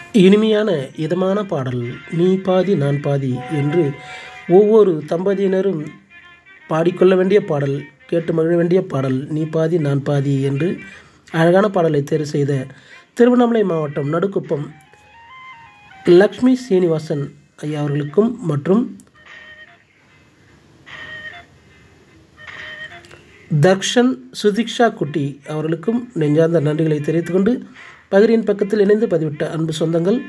இனிமையான இதமான பாடல் நீ பாதி நான் பாதி என்று ஒவ்வொரு தம்பதியினரும் பாடிக்கொள்ள வேண்டிய பாடல் கேட்டு மகிழ வேண்டிய பாடல் நீ பாதி நான் பாதி என்று அழகான பாடலை தேர்வு செய்த திருவண்ணாமலை மாவட்டம் நடுக்குப்பம் லக்ஷ்மி சீனிவாசன் ஐயா அவர்களுக்கும் மற்றும் தர்ஷன் சுதிக்ஷா குட்டி அவர்களுக்கும் நெஞ்சார்ந்த நன்றிகளை தெரிவித்துக் கொண்டு பகிரின் பக்கத்தில் இணைந்து பதிவிட்ட அன்பு சொந்தங்கள்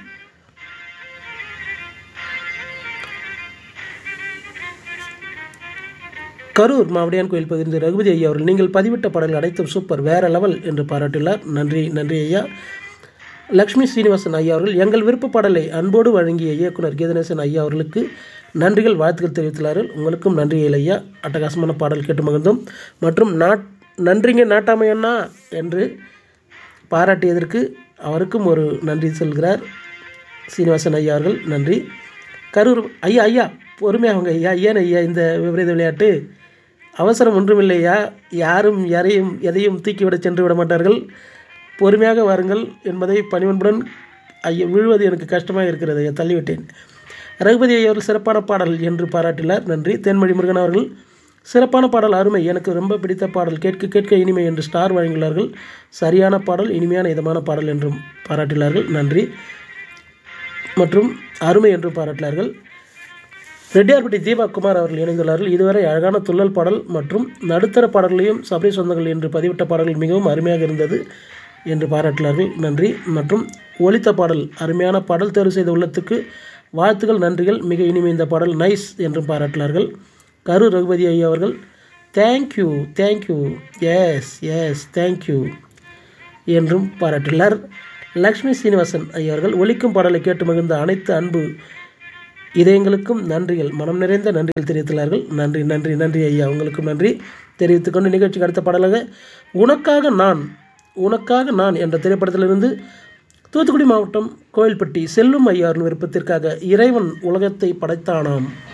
கரூர் மாவடியான் கோயில் பகிர்ந்து ரகுபதி ஐயா அவர்கள் நீங்கள் பதிவிட்ட பாடல்கள் அனைத்தும் சூப்பர் வேற லெவல் என்று பாராட்டியுள்ளார் நன்றி நன்றி ஐயா லக்ஷ்மி சீனிவாசன் ஐயா அவர்கள் எங்கள் விருப்ப பாடலை அன்போடு வழங்கிய இயக்குனர் கீதநேசன் ஐயா அவர்களுக்கு நன்றிகள் வாழ்த்துக்கள் தெரிவித்துள்ளார்கள் உங்களுக்கும் நன்றிகள் ஐயா அட்டகாசமான பாடல் கேட்டு மகிழ்ந்தோம் மற்றும் நாட் நன்றிங்க நாட்டாமையண்ணா என்று பாராட்டியதற்கு அவருக்கும் ஒரு நன்றி சொல்கிறார் சீனிவாசன் ஐயா அவர்கள் நன்றி கரூர் ஐயா ஐயா பொறுமையாகுங்க ஐயா ஏன் ஐயா இந்த விபரீத விளையாட்டு அவசரம் ஒன்றுமில்லையா யாரும் யாரையும் எதையும் தூக்கிவிட சென்று விட மாட்டார்கள் பொறுமையாக வாருங்கள் என்பதை பணிவன்புடன் ஐயா விழுவது எனக்கு கஷ்டமாக இருக்கிறது ஐயா தள்ளிவிட்டேன் ரகுபதி ஐயா அவர்கள் சிறப்பான பாடல் என்று பாராட்டினார் நன்றி தேன்மொழி முருகன் அவர்கள் சிறப்பான பாடல் அருமை எனக்கு ரொம்ப பிடித்த பாடல் கேட்க கேட்க இனிமை என்று ஸ்டார் வழங்கியுள்ளார்கள் சரியான பாடல் இனிமையான இதமான பாடல் என்றும் பாராட்டினார்கள் நன்றி மற்றும் அருமை என்றும் பாராட்டினார்கள் ரெட்டியார்பட்டி தீபா குமார் அவர்கள் இணைந்துள்ளார்கள் இதுவரை அழகான துள்ளல் பாடல் மற்றும் நடுத்தர பாடல்களையும் சபரி சொந்தங்கள் என்று பதிவிட்ட பாடல்கள் மிகவும் அருமையாக இருந்தது என்று பாராட்டினார்கள் நன்றி மற்றும் ஒலித்த பாடல் அருமையான பாடல் தேர்வு செய்த உள்ளத்துக்கு வாழ்த்துக்கள் நன்றிகள் மிக இனிமை இந்த பாடல் நைஸ் என்றும் பாராட்டினார்கள் கரூர் ரகுபதி ஐயா அவர்கள் thank you thank you yes yes thank you என்றும் பாராட்டினார் லக்ஷ்மி சீனிவாசன் ஐயா அவர்கள் ஒலிக்கும் பாடலை கேட்டு மகிழ்ந்த அனைத்து அன்பு இதயங்களுக்கும் நன்றிகள் மனம் நிறைந்த நன்றிகள் தெரிவித்துள்ளார்கள் நன்றி நன்றி நன்றி ஐயா உங்களுக்கும் நன்றி தெரிவித்துக்கொண்டு நிகழ்ச்சிக்கு அடுத்த பாடலாக உனக்காக நான் உனக்காக நான் என்ற திரைப்படத்திலிருந்து தூத்துக்குடி மாவட்டம் கோயில்பட்டி செல்லும் ஐயாரின் விருப்பத்திற்காக இறைவன் உலகத்தை படைத்தானாம்